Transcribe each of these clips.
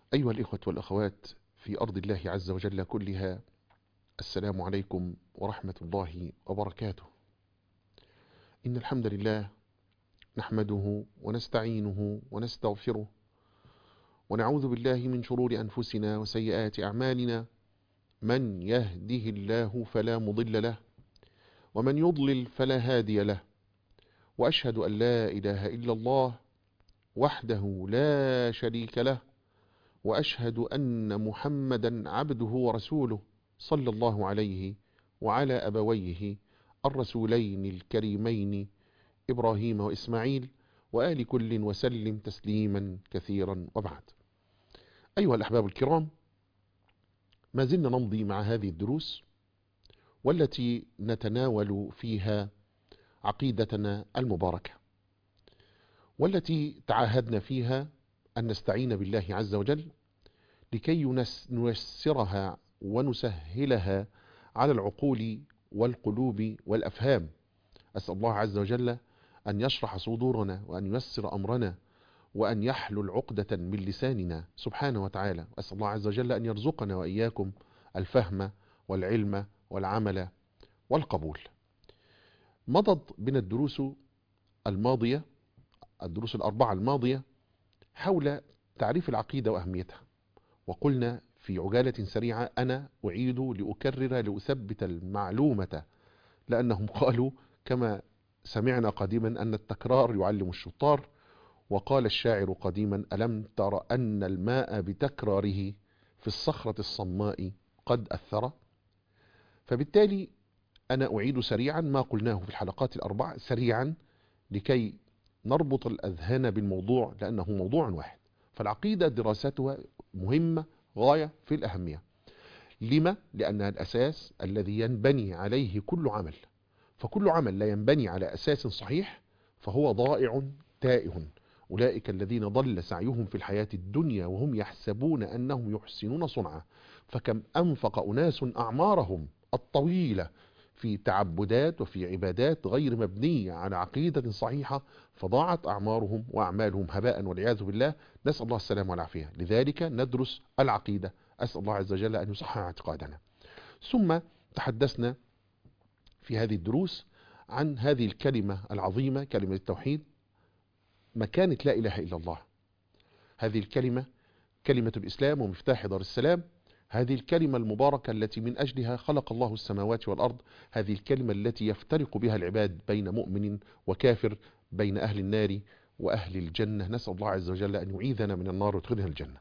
أيها الإخوة والأخوات في أرض الله عز وجل كلها السلام عليكم ورحمة الله وبركاته إن الحمد لله نحمده ونستعينه ونستغفره ونعوذ بالله من شرور أنفسنا وسيئات أعمالنا من يهده الله فلا مضل له ومن يضلل فلا هادي له وأشهد أن لا إله إلا الله وحده لا شريك له وأشهد أن محمدا عبده ورسوله صلى الله عليه وعلى أبويه الرسولين الكريمين إبراهيم وإسماعيل وآل كل وسلم تسليما كثيرا وبعد أيها الأحباب الكرام ما زلنا نمضي مع هذه الدروس والتي نتناول فيها عقيدتنا المباركة والتي تعاهدنا فيها أن نستعين بالله عز وجل لكي نيسرها ونسهلها على العقول والقلوب والأفهام أسأل الله عز وجل أن يشرح صدورنا وأن ييسر أمرنا وأن يحلل عقدة من لساننا سبحانه وتعالى أسأل الله عز وجل أن يرزقنا وإياكم الفهم والعلم والعمل والقبول مضت بنا الدروس الماضية الدروس الأربعة الماضية حول تعريف العقيدة وأهميتها وقلنا في عجالة سريعة أنا أعيد لأكرر لأثبت المعلومة لأنهم قالوا كما سمعنا قديما أن التكرار يعلم الشطار وقال الشاعر قديما ألم تر أن الماء بتكراره في الصخرة الصماء قد أثر فبالتالي أنا أعيد سريعا ما قلناه في الحلقات الأربع سريعا لكي نربط الأذهان بالموضوع لأنه موضوع واحد فالعقيدة دراستها مهمة غاية في الأهمية لما؟ لأنها الأساس الذي ينبني عليه كل عمل فكل عمل لا ينبني على أساس صحيح فهو ضائع تائه أولئك الذين ضل سعيهم في الحياة الدنيا وهم يحسبون أنهم يحسنون صنعا فكم أنفق أناس أعمارهم الطويلة في تعبدات وفي عبادات غير مبنية على عقيدة صحيحة فضاعت أعمارهم وأعمالهم هباء والعياذ بالله نسأل الله السلامة والعافية لذلك ندرس العقيدة أسأل الله عز وجل أن يصحح اعتقادنا ثم تحدثنا في هذه الدروس عن هذه الكلمة العظيمة كلمة التوحيد مكانة لا إله إلا الله هذه الكلمة كلمة الإسلام ومفتاح دار السلام هذه الكلمة المباركة التي من أجلها خلق الله السماوات والأرض هذه الكلمة التي يفترق بها العباد بين مؤمن وكافر بين أهل النار وأهل الجنة نسأل الله عز وجل أن يعيذنا من النار ويدخلنا الجنة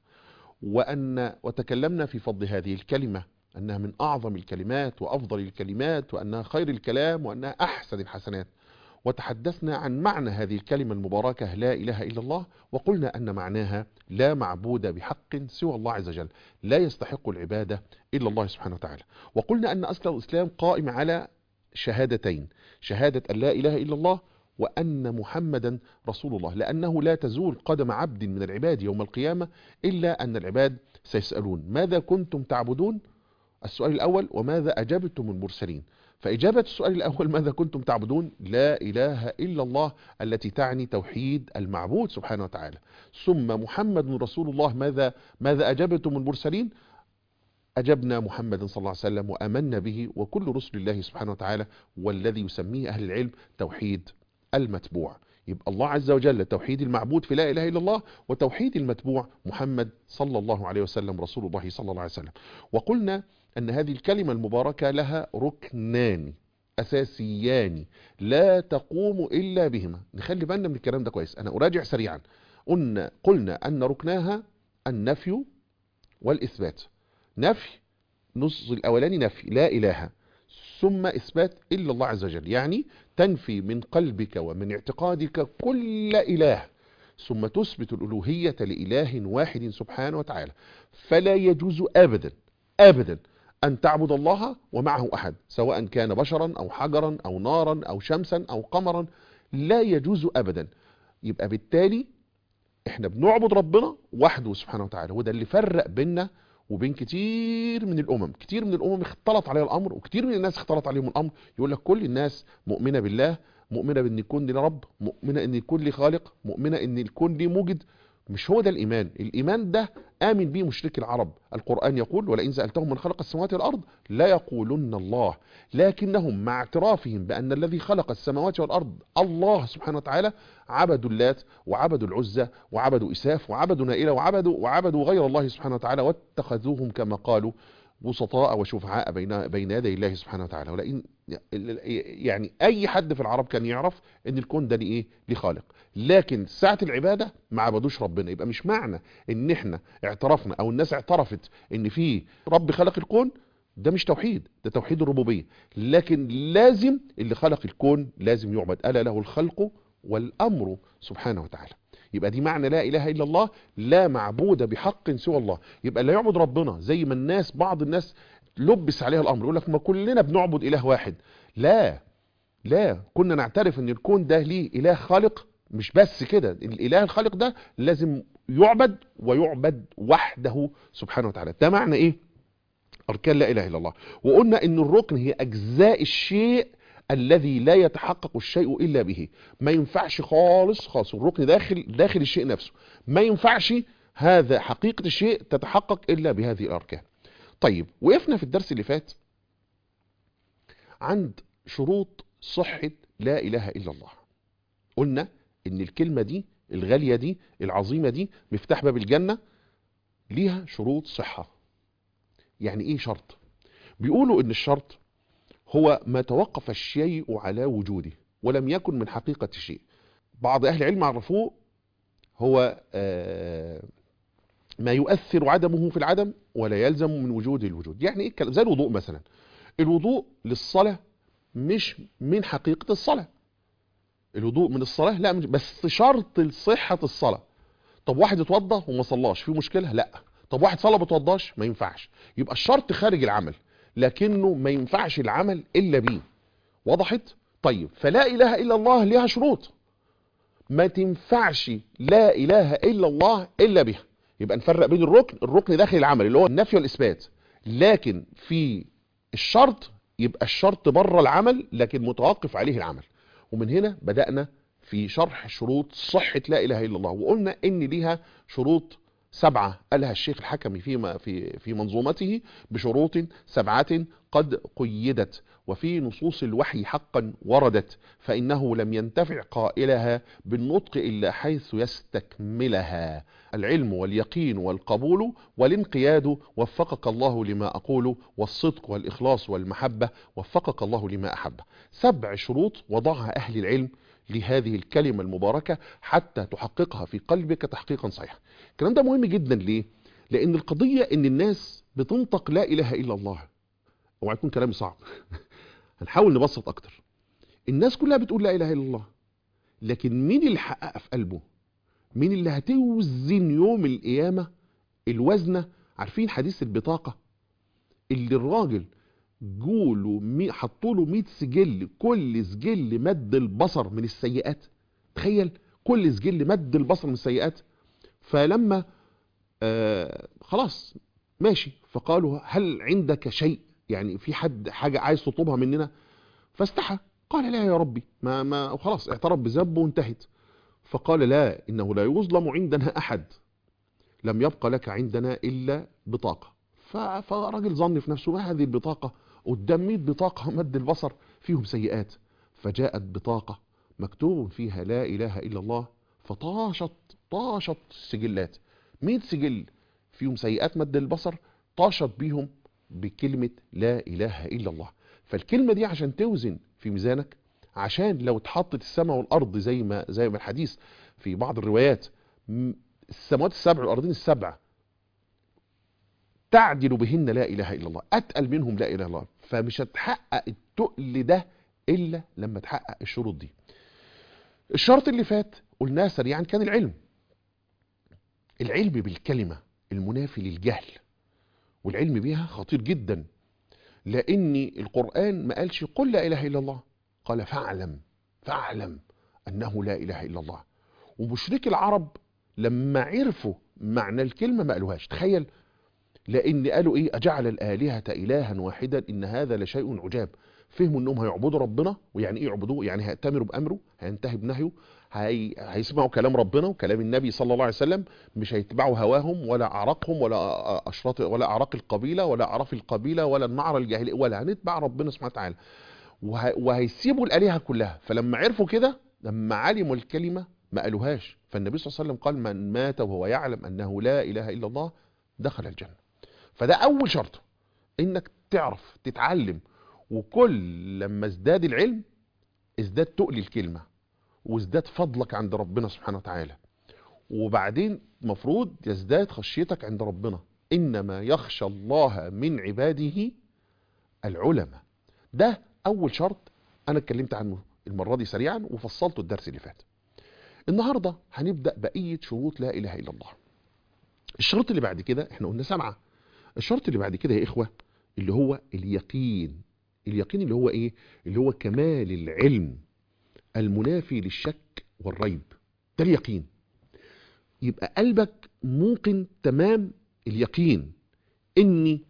وأن وتكلمنا في فضل هذه الكلمة أنها من أعظم الكلمات وأفضل الكلمات وأنها خير الكلام وأنها أحسن الحسنات وتحدثنا عن معنى هذه الكلمة المباركة لا إله إلا الله وقلنا أن معناها لا معبود بحق سوى الله عز وجل لا يستحق العبادة إلا الله سبحانه وتعالى وقلنا أن أصل الإسلام قائم على شهادتين شهادة أن لا إله إلا الله وأن محمدا رسول الله لأنه لا تزول قدم عبد من العباد يوم القيامة إلا أن العباد سيسألون ماذا كنتم تعبدون السؤال الأول وماذا أجبتم المرسلين فإجابة السؤال الأول ماذا كنتم تعبدون لا إله إلا الله التي تعني توحيد المعبود سبحانه وتعالى ثم محمد رسول الله ماذا ماذا أجبتم المرسلين أجبنا محمد صلى الله عليه وسلم وأمنا به وكل رسل الله سبحانه وتعالى والذي يسميه أهل العلم توحيد المتبوع يبقى الله عز وجل توحيد المعبود في لا إله إلا الله وتوحيد المتبوع محمد صلى الله عليه وسلم رسول الله صلى الله عليه وسلم وقلنا أن هذه الكلمة المباركة لها ركنان أساسيان لا تقوم إلا بهما نخلي بالنا من الكلام ده كويس أنا أراجع سريعا قلنا, قلنا أن ركناها النفي والإثبات نفي نص الأولاني نفي لا إله ثم إثبات إلا الله عز وجل يعني تنفي من قلبك ومن اعتقادك كل إله ثم تثبت الألوهية لإله واحد سبحانه وتعالى فلا يجوز أبدا أبدا أن تعبد الله ومعه أحد سواء كان بشرا أو حجرا أو نارا أو شمسا أو قمرا لا يجوز أبدا يبقى بالتالي احنا بنعبد ربنا وحده سبحانه وتعالى وده اللي فرق بيننا وبين كتير من الامم كتير من الامم اختلط عليها الامر وكتير من الناس اختلط عليهم الامر يقول لك كل الناس مؤمنه بالله مؤمنه بان يكون لي رب مؤمنه ان يكون لي خالق مؤمنه ان يكون لي موجد مش هو ده الإيمان الإيمان ده آمن به مشرك العرب القرآن يقول ولئن سألتهم من خلق السماوات والأرض لا يقولن الله لكنهم مع اعترافهم بأن الذي خلق السماوات والأرض الله سبحانه وتعالى عبدوا اللات وعبدوا العزى وعبدوا إساف وعبدوا نائلة وعبدوا, وعبدوا غير الله سبحانه وتعالى واتخذوهم كما قالوا وسطاء وشفعاء بين بين يدي الله سبحانه وتعالى ولئن يعني اي حد في العرب كان يعرف ان الكون ده ليه ليه خالق لكن ساعه العباده ما عبدوش ربنا يبقى مش معنى ان احنا اعترفنا او الناس اعترفت ان في رب خلق الكون ده مش توحيد ده توحيد الربوبيه لكن لازم اللي خلق الكون لازم يعبد الا له الخلق والامر سبحانه وتعالى يبقى دي معنى لا اله الا الله لا معبود بحق سوى الله يبقى لا يعبد ربنا زي ما الناس بعض الناس لبس عليها الامر يقول لك ما كلنا بنعبد اله واحد لا لا كنا نعترف ان الكون ده ليه اله خالق مش بس كده الاله الخالق ده لازم يعبد ويعبد وحده سبحانه وتعالى ده معنى ايه اركان لا اله الا الله وقلنا ان الركن هي اجزاء الشيء الذي لا يتحقق الشيء الا به ما ينفعش خالص خالص الركن داخل داخل الشيء نفسه ما ينفعش هذا حقيقة الشيء تتحقق الا بهذه الاركان طيب وقفنا في الدرس اللي فات عند شروط صحة لا اله الا الله قلنا ان الكلمة دي الغالية دي العظيمة دي مفتاح باب الجنة ليها شروط صحة يعني ايه شرط بيقولوا ان الشرط هو ما توقف الشيء على وجوده ولم يكن من حقيقة الشيء بعض أهل العلم عرفوه هو ما يؤثر عدمه في العدم ولا يلزم من وجود الوجود يعني ايه زي الوضوء مثلا الوضوء للصلاة مش من حقيقة الصلاة الوضوء من الصلاة لا مش بس شرط لصحة الصلاة طب واحد اتوضى وما صلاش في مشكلة لا طب واحد صلى ما اتوضاش ما ينفعش يبقى الشرط خارج العمل لكنه ما ينفعش العمل إلا بيه وضحت؟ طيب فلا إله إلا الله لها شروط ما تنفعش لا إله إلا الله إلا بها يبقى نفرق بين الركن الركن داخل العمل اللي هو النفي والإثبات لكن في الشرط يبقى الشرط بره العمل لكن متوقف عليه العمل ومن هنا بدأنا في شرح شروط صحة لا إله إلا الله وقلنا إن ليها شروط سبعة قالها الشيخ الحكمي في في في منظومته بشروط سبعة قد قيدت وفي نصوص الوحي حقا وردت فإنه لم ينتفع قائلها بالنطق إلا حيث يستكملها العلم واليقين والقبول والانقياد وفقك الله لما أقول والصدق والإخلاص والمحبة وفقك الله لما أحب سبع شروط وضعها أهل العلم لهذه الكلمة المباركة حتى تحققها في قلبك تحقيقا صحيحا الكلام ده مهم جدا ليه لان القضية ان الناس بتنطق لا اله الا الله اوعى يكون كلامي صعب هنحاول نبسط اكتر الناس كلها بتقول لا اله الا الله لكن مين اللي حققها في قلبه مين اللي هتوزن يوم القيامة الوزنة عارفين حديث البطاقة اللي الراجل جوله حطوا له 100 سجل كل سجل مد البصر من السيئات تخيل كل سجل مد البصر من السيئات فلما آه خلاص ماشي فقالوا هل عندك شيء يعني في حد حاجة عايز تطلبها مننا فاستحى قال لا يا ربي ما ما خلاص اعترف بذنبه وانتهت فقال لا إنه لا يظلم عندنا أحد لم يبقى لك عندنا إلا بطاقة فراجل ظن في نفسه ما هذه البطاقة قدام 100 بطاقة مد البصر فيهم سيئات فجاءت بطاقة مكتوب فيها لا إله إلا الله فطاشت طاشت السجلات 100 سجل فيهم سيئات مد البصر طاشت بيهم بكلمة لا إله إلا الله فالكلمة دي عشان توزن في ميزانك عشان لو اتحطت السماء والأرض زي ما زي ما الحديث في بعض الروايات السماوات السبع والأرضين السبع تعدل بهن لا إله إلا الله أتقل منهم لا إله إلا الله فمش هتحقق التقل ده إلا لما تحقق الشروط دي الشرط اللي فات قلناه سريعا كان العلم العلم بالكلمة المنافي للجهل والعلم بها خطير جدا لأن القرآن ما قالش قل لا إله إلا الله قال فاعلم فاعلم أنه لا إله إلا الله ومشرك العرب لما عرفوا معنى الكلمة ما قالوهاش تخيل لان قالوا ايه اجعل الالهة الها واحدا ان هذا لشيء عجاب فهموا انهم هيعبدوا ربنا ويعني ايه يعبدوه يعني هيأتمروا بامره هينتهي بنهيه هي... هيسمعوا كلام ربنا وكلام النبي صلى الله عليه وسلم مش هيتبعوا هواهم ولا اعراقهم ولا اشراط ولا اعراق القبيله ولا اعراف القبيله ولا النعره الجاهليه ولا هنتبع ربنا سبحانه وتعالى وه... وهيسيبوا الالهه كلها فلما عرفوا كده لما علموا الكلمه ما قالوهاش فالنبي صلى الله عليه وسلم قال من مات وهو يعلم انه لا اله الا الله دخل الجنه فده اول شرط انك تعرف تتعلم وكل لما ازداد العلم ازداد تقل الكلمة وازداد فضلك عند ربنا سبحانه وتعالى وبعدين مفروض يزداد خشيتك عند ربنا إنما يخشى الله من عباده العلماء ده أول شرط أنا اتكلمت عنه المرة دي سريعا وفصلته الدرس اللي فات النهاردة هنبدأ بقية شروط لا إله إلا الله الشرط اللي بعد كده احنا قلنا سبعة الشرط اللي بعد كده يا إخوة اللي هو اليقين اليقين اللي هو ايه اللي هو كمال العلم المنافي للشك والريب ده اليقين يبقى قلبك موقن تمام اليقين اني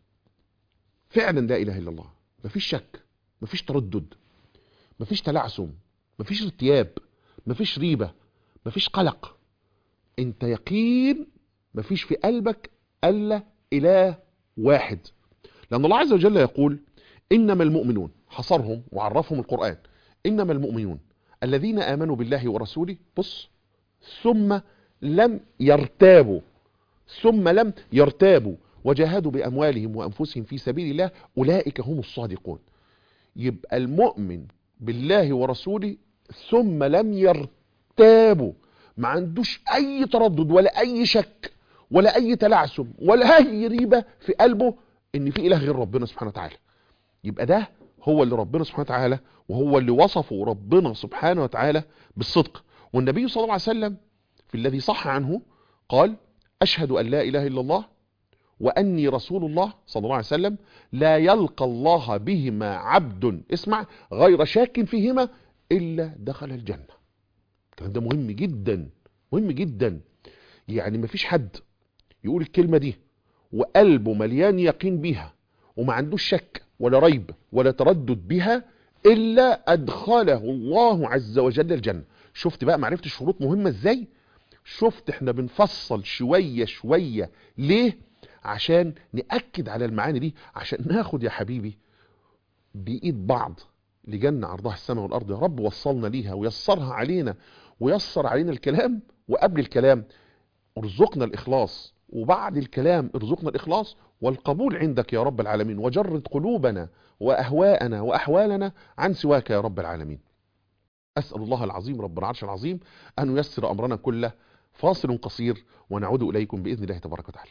فعلا لا اله الا الله مفيش شك مفيش تردد مفيش تلعثم مفيش ارتياب مفيش ريبة مفيش قلق انت يقين مفيش في قلبك الا اله واحد لان الله عز وجل يقول إنما المؤمنون حصرهم وعرفهم القرآن إنما المؤمنون الذين آمنوا بالله ورسوله بص ثم لم يرتابوا ثم لم يرتابوا وجاهدوا بأموالهم وأنفسهم في سبيل الله أولئك هم الصادقون يبقى المؤمن بالله ورسوله ثم لم يرتابوا ما عندوش أي تردد ولا أي شك ولا أي تلعثم ولا أي ريبة في قلبه إن في إله غير ربنا سبحانه وتعالى يبقى ده هو اللي ربنا سبحانه وتعالى وهو اللي وصفه ربنا سبحانه وتعالى بالصدق والنبي صلى الله عليه وسلم في الذي صح عنه قال أشهد أن لا إله إلا الله وأني رسول الله صلى الله عليه وسلم لا يلقى الله بهما عبد اسمع غير شاك فيهما إلا دخل الجنة الكلام ده مهم جدا مهم جدا يعني مفيش حد يقول الكلمة دي وقلبه مليان يقين بيها وما عندوش شك ولا ريب ولا تردد بها إلا أدخله الله عز وجل الجنة شفت بقى معرفة الشروط مهمة ازاي شفت احنا بنفصل شوية شوية ليه عشان نأكد على المعاني دي عشان ناخد يا حبيبي بإيد بعض لجنة عرضها السماء والأرض يا رب وصلنا ليها ويسرها علينا ويسر علينا الكلام وقبل الكلام ارزقنا الإخلاص وبعد الكلام ارزقنا الإخلاص والقبول عندك يا رب العالمين وجرد قلوبنا وأهواءنا وأحوالنا عن سواك يا رب العالمين أسأل الله العظيم رب العرش العظيم أن ييسر أمرنا كله فاصل قصير ونعود إليكم بإذن الله تبارك وتعالى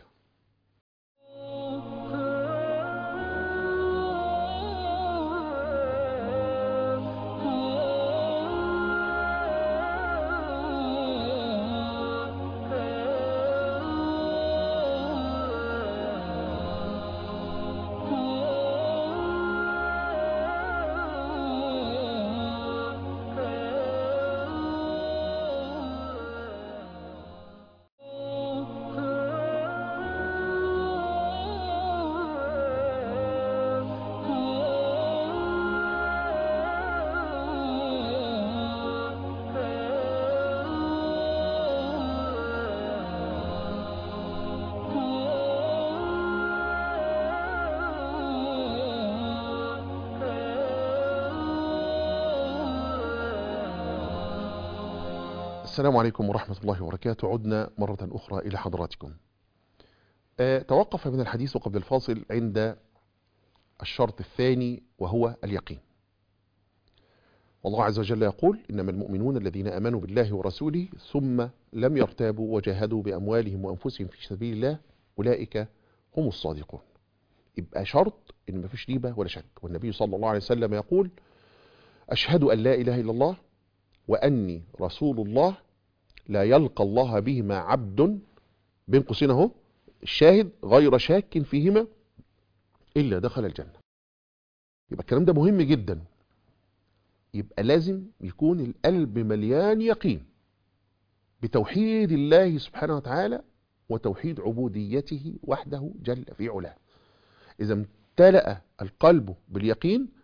السلام عليكم ورحمة الله وبركاته عدنا مرة أخرى إلى حضراتكم أه توقف من الحديث قبل الفاصل عند الشرط الثاني وهو اليقين والله عز وجل يقول إنما المؤمنون الذين أمنوا بالله ورسوله ثم لم يرتابوا وجاهدوا بأموالهم وأنفسهم في سبيل الله أولئك هم الصادقون يبقى شرط إن ما فيش ريبة ولا شك والنبي صلى الله عليه وسلم يقول أشهد أن لا إله إلا الله وأني رسول الله لا يلقى الله بهما عبد بين قوسين اهو الشاهد غير شاك فيهما إلا دخل الجنة يبقى الكلام ده مهم جدا يبقى لازم يكون القلب مليان يقين بتوحيد الله سبحانه وتعالى وتوحيد عبوديته وحده جل في علاه إذا امتلأ القلب باليقين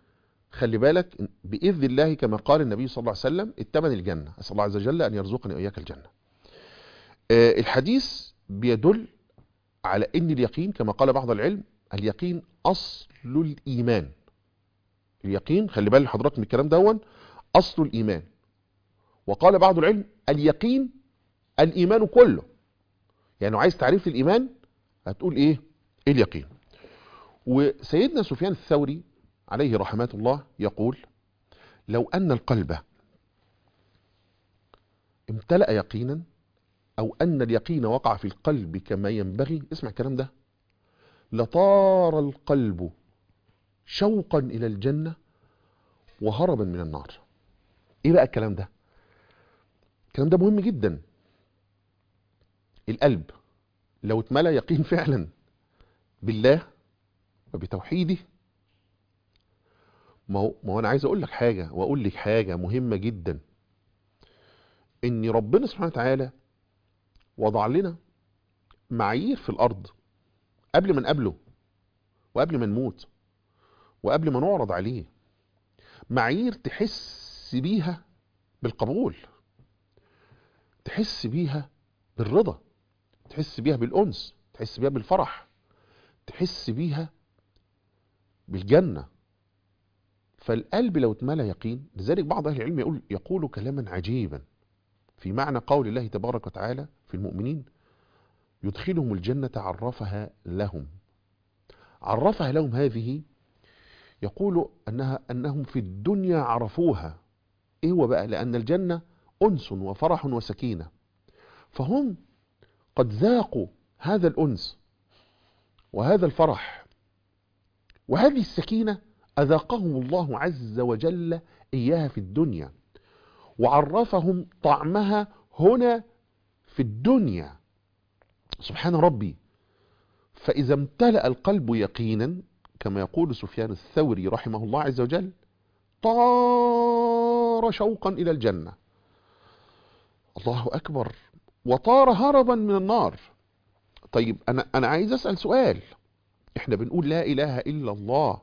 خلي بالك بإذن الله كما قال النبي صلى الله عليه وسلم التمن الجنة أسأل الله عز وجل أن يرزقني وإياك الجنة آه، الحديث بيدل على أن اليقين كما قال بعض العلم اليقين أصل الإيمان اليقين خلي بالك حضرتك من الكلام دون أصل الإيمان وقال بعض العلم اليقين الإيمان كله يعني عايز تعريف الإيمان هتقول إيه اليقين وسيدنا سفيان الثوري عليه رحمة الله يقول لو أن القلب امتلأ يقينا أو أن اليقين وقع في القلب كما ينبغي اسمع الكلام ده لطار القلب شوقا إلى الجنة وهربا من النار إيه بقى الكلام ده الكلام ده مهم جدا القلب لو اتملى يقين فعلا بالله وبتوحيده ما هو ما هو انا عايز اقول لك حاجه واقول لك حاجه مهمه جدا ان ربنا سبحانه وتعالى وضع لنا معايير في الارض قبل ما نقابله وقبل ما نموت وقبل ما نعرض عليه معايير تحس بيها بالقبول تحس بيها بالرضا تحس بيها بالأنس تحس بيها بالفرح تحس بيها بالجنة فالقلب لو اتملى يقين لذلك بعض أهل العلم يقول, يقول كلاما عجيبا في معنى قول الله تبارك وتعالى في المؤمنين يدخلهم الجنة عرفها لهم عرفها لهم هذه يقول أنها أنهم في الدنيا عرفوها إيه هو بقى لأن الجنة أنس وفرح وسكينة فهم قد ذاقوا هذا الأنس وهذا الفرح وهذه السكينة أذاقهم الله عز وجل إياها في الدنيا وعرفهم طعمها هنا في الدنيا سبحان ربي فإذا امتلأ القلب يقينا كما يقول سفيان الثوري رحمه الله عز وجل طار شوقا إلى الجنة الله أكبر وطار هربا من النار طيب أنا, أنا عايز أسأل سؤال إحنا بنقول لا إله إلا الله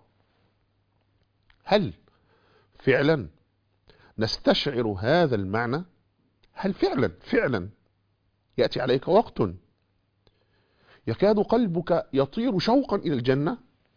هل فعلا نستشعر هذا المعنى هل فعلا فعلا يأتي عليك وقت يكاد قلبك يطير شوقا إلى الجنة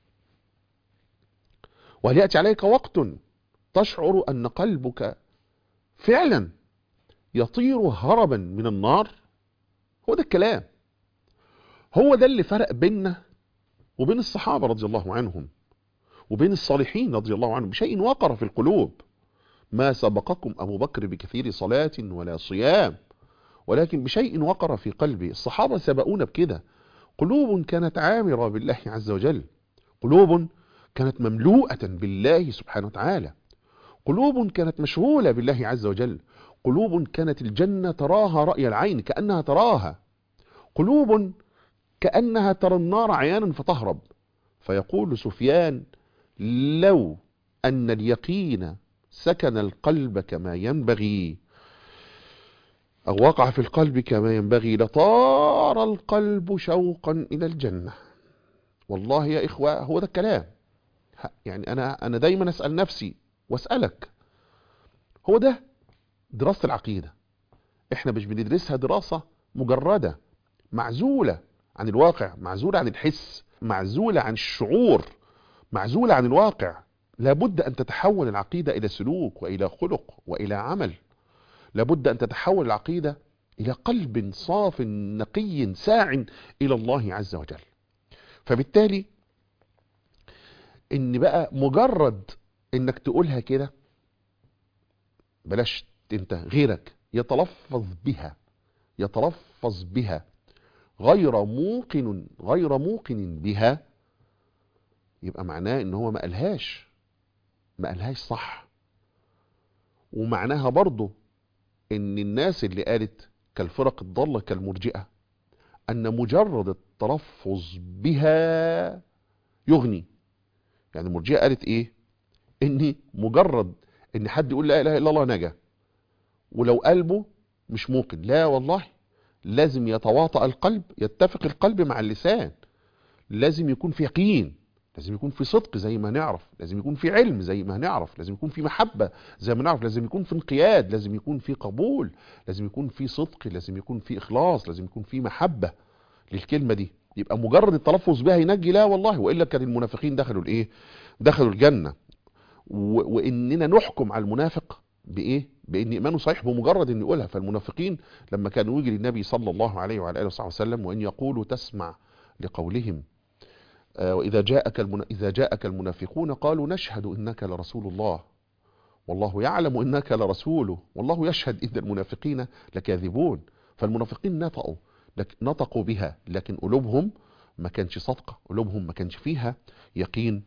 وهل يأتي عليك وقت تشعر أن قلبك فعلا يطير هربا من النار هو ده الكلام هو ده اللي فرق بيننا وبين الصحابة رضي الله عنهم وبين الصالحين رضي الله عنهم بشيء وقر في القلوب ما سبقكم أبو بكر بكثير صلاة ولا صيام ولكن بشيء وقر في قلبي الصحابة سبقونا بكده قلوب كانت عامرة بالله عز وجل قلوب كانت مملوءة بالله سبحانه وتعالى قلوب كانت مشغولة بالله عز وجل قلوب كانت الجنة تراها رأي العين كأنها تراها قلوب كأنها ترى النار عيانا فتهرب فيقول سفيان لو أن اليقين سكن القلب كما ينبغي أو وقع في القلب كما ينبغي لطار القلب شوقا إلى الجنة والله يا إخوة هو ده الكلام يعني أنا, أنا دايما أسأل نفسي وأسألك هو ده دراسة العقيدة احنا مش بندرسها دراسة مجردة معزولة عن الواقع معزولة عن الحس معزولة عن الشعور معزولة عن الواقع لابد أن تتحول العقيدة إلى سلوك وإلى خلق وإلى عمل لابد أن تتحول العقيدة إلى قلب صاف نقي ساع إلى الله عز وجل فبالتالي إن بقى مجرد إنك تقولها كده بلاش انت غيرك يتلفظ بها يتلفظ بها غير موقن غير موقن بها يبقى معناه ان هو ما قالهاش ما قالهاش صح ومعناها برضه ان الناس اللي قالت كالفرق الضالة كالمرجئة ان مجرد التلفظ بها يغني يعني المرجئة قالت ايه ان مجرد ان حد يقول لا اله الا الله نجا ولو قلبه مش موقن لا والله لازم يتواطأ القلب يتفق القلب مع اللسان لازم يكون في يقين لازم يكون في صدق زي ما نعرف لازم يكون في علم زي ما نعرف لازم يكون في محبة زي ما نعرف لازم يكون في انقياد لازم يكون في قبول لازم يكون في صدق لازم يكون في إخلاص لازم يكون في محبة للكلمة دي يبقى مجرد التلفظ بها ينجي لا والله وإلا كان المنافقين دخلوا الإيه دخلوا الجنة و... وإننا نحكم على المنافق بإيه بإن إيمانه صحيح بمجرد إن يقولها فالمنافقين لما كانوا يجي للنبي صلى الله عليه وعلى آله وصحبه وسلم وإن يقولوا تسمع لقولهم وإذا جاءك المنا... إذا جاءك المنافقون قالوا نشهد إنك لرسول الله والله يعلم إنك لرسوله والله يشهد إن المنافقين لكاذبون فالمنافقين نطقوا لك... نطقوا بها لكن قلوبهم ما كانش صدقة قلوبهم ما كانش فيها يقين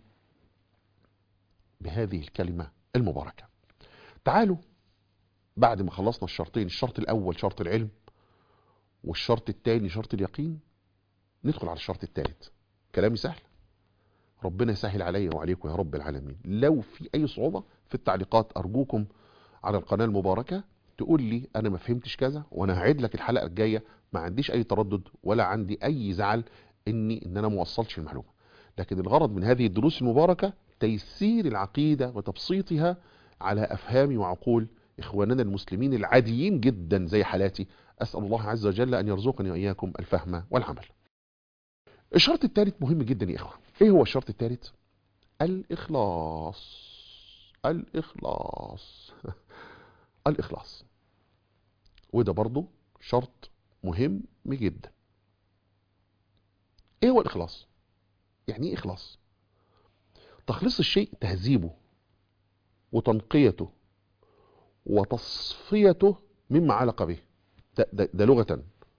بهذه الكلمة المباركة تعالوا بعد ما خلصنا الشرطين الشرط الأول شرط العلم والشرط الثاني شرط اليقين ندخل على الشرط الثالث كلامي سهل ربنا يسهل عليا وعليكم يا رب العالمين لو في اي صعوبة في التعليقات ارجوكم على القناة المباركة تقول لي انا ما فهمتش كذا وانا هعيد لك الحلقة الجاية ما عنديش اي تردد ولا عندي اي زعل اني ان انا موصلش المعلومة لكن الغرض من هذه الدروس المباركة تيسير العقيدة وتبسيطها على افهام وعقول اخواننا المسلمين العاديين جدا زي حالاتي اسأل الله عز وجل ان يرزقني واياكم الفهم والعمل الشرط الثالث مهم جدا يا اخوة ايه هو الشرط الثالث الاخلاص الاخلاص الاخلاص وده برضو شرط مهم جدا ايه هو الاخلاص يعني ايه اخلاص تخليص الشيء تهذيبه وتنقيته وتصفيته مما علق به ده, ده, ده لغة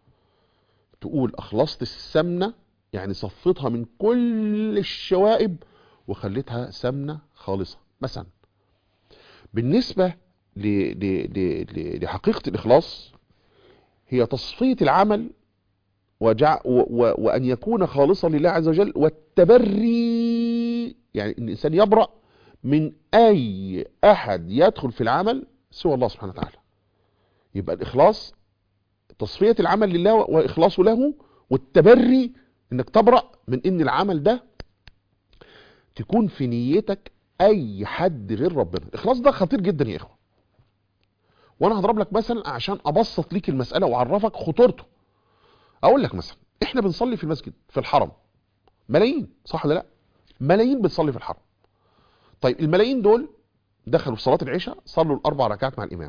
تقول اخلصت السمنه يعني صفيتها من كل الشوائب وخليتها سمنة خالصة مثلا بالنسبة ل... ل... ل... لحقيقة الإخلاص هي تصفية العمل وجع... و... و... وأن يكون خالصا لله عز وجل والتبري يعني الإنسان يبرأ من أي أحد يدخل في العمل سوى الله سبحانه وتعالى يبقى الإخلاص تصفية العمل لله وإخلاصه له والتبري انك تبرأ من ان العمل ده تكون في نيتك اي حد غير ربنا الاخلاص ده خطير جدا يا اخوة وانا هضرب لك مثلا عشان ابسط ليك المسألة واعرفك خطورته اقول لك مثلا احنا بنصلي في المسجد في الحرم ملايين صح ولا لا ملايين بتصلي في الحرم طيب الملايين دول دخلوا في صلاة العشاء صلوا الاربع ركعات مع الامام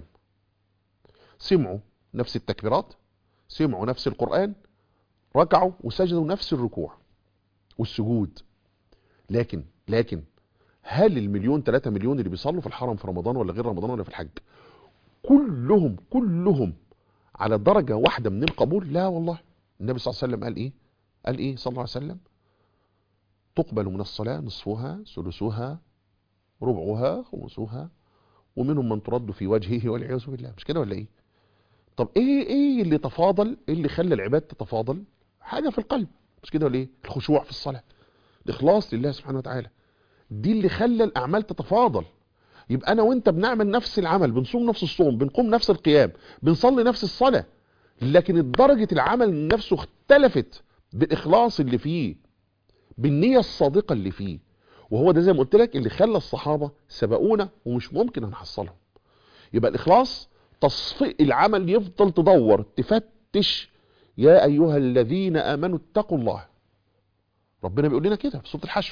سمعوا نفس التكبيرات سمعوا نفس القرآن ركعوا وسجدوا نفس الركوع والسجود لكن لكن هل المليون ثلاثة مليون اللي بيصلوا في الحرم في رمضان ولا غير رمضان ولا في الحج كلهم كلهم على درجة واحدة من القبول لا والله النبي صلى الله عليه وسلم قال ايه قال ايه صلى الله عليه وسلم تقبل من الصلاة نصفها ثلثها ربعها خمسها ومنهم من ترد في وجهه والعياذ بالله مش كده ولا ايه طب ايه ايه اللي تفاضل ايه اللي خلى العباد تتفاضل حاجة في القلب مش كده ولا ايه الخشوع في الصلاة الاخلاص لله سبحانه وتعالى دي اللي خلى الاعمال تتفاضل يبقى انا وانت بنعمل نفس العمل بنصوم نفس الصوم بنقوم نفس القيام بنصلي نفس الصلاة لكن درجة العمل نفسه اختلفت بالاخلاص اللي فيه بالنية الصادقة اللي فيه وهو ده زي ما قلت لك اللي خلى الصحابة سبقونا ومش ممكن هنحصلهم يبقى الاخلاص تصفيء العمل يفضل تدور تفتش يا ايها الذين امنوا اتقوا الله ربنا بيقول لنا كده في سوره الحشر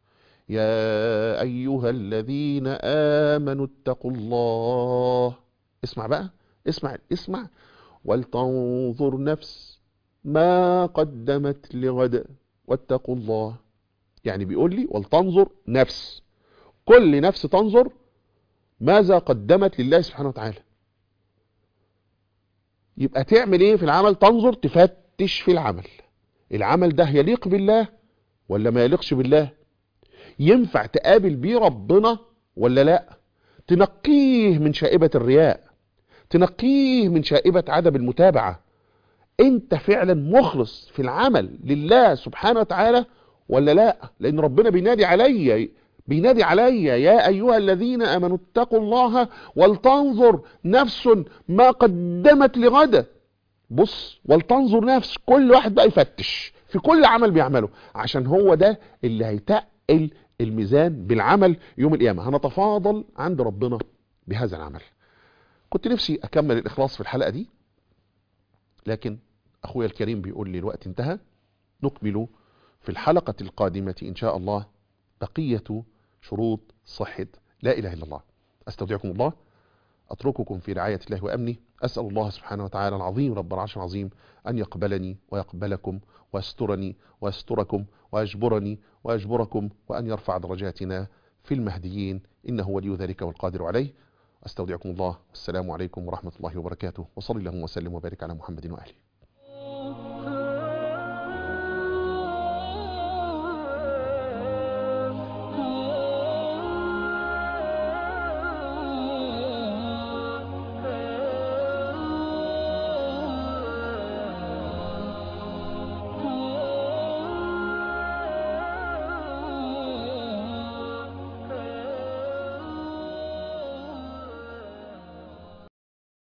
يا ايها الذين امنوا اتقوا الله اسمع بقى اسمع اسمع ولتنظر نفس ما قدمت لغد واتقوا الله يعني بيقول لي ولتنظر نفس كل نفس تنظر ماذا قدمت لله سبحانه وتعالى يبقى تعمل ايه في العمل تنظر تفتش في العمل العمل ده يليق بالله ولا ما يليقش بالله ينفع تقابل بيه ربنا ولا لا تنقيه من شائبة الرياء تنقيه من شائبة عدم المتابعة انت فعلا مخلص في العمل لله سبحانه وتعالى ولا لا لان ربنا بينادي عليا بينادي عليا يا ايها الذين امنوا اتقوا الله ولتنظر نفس ما قدمت لغدا بص ولتنظر نفس كل واحد بقى يفتش في كل عمل بيعمله عشان هو ده اللي هيتقل هنثقل الميزان بالعمل يوم القيامة هنتفاضل عند ربنا بهذا العمل كنت نفسي أكمل الإخلاص في الحلقة دي لكن أخويا الكريم بيقول لي الوقت انتهى نكمل في الحلقة القادمة إن شاء الله بقية شروط صحة لا إله إلا الله أستودعكم الله أترككم في رعاية الله وأمنه أسأل الله سبحانه وتعالى العظيم رب العرش العظيم أن يقبلني ويقبلكم ويسترني ويستركم ويجبرني ويجبركم وأن يرفع درجاتنا في المهديين إنه ولي ذلك والقادر عليه أستودعكم الله والسلام عليكم ورحمة الله وبركاته وصلي اللهم وسلم وبارك على محمد وآله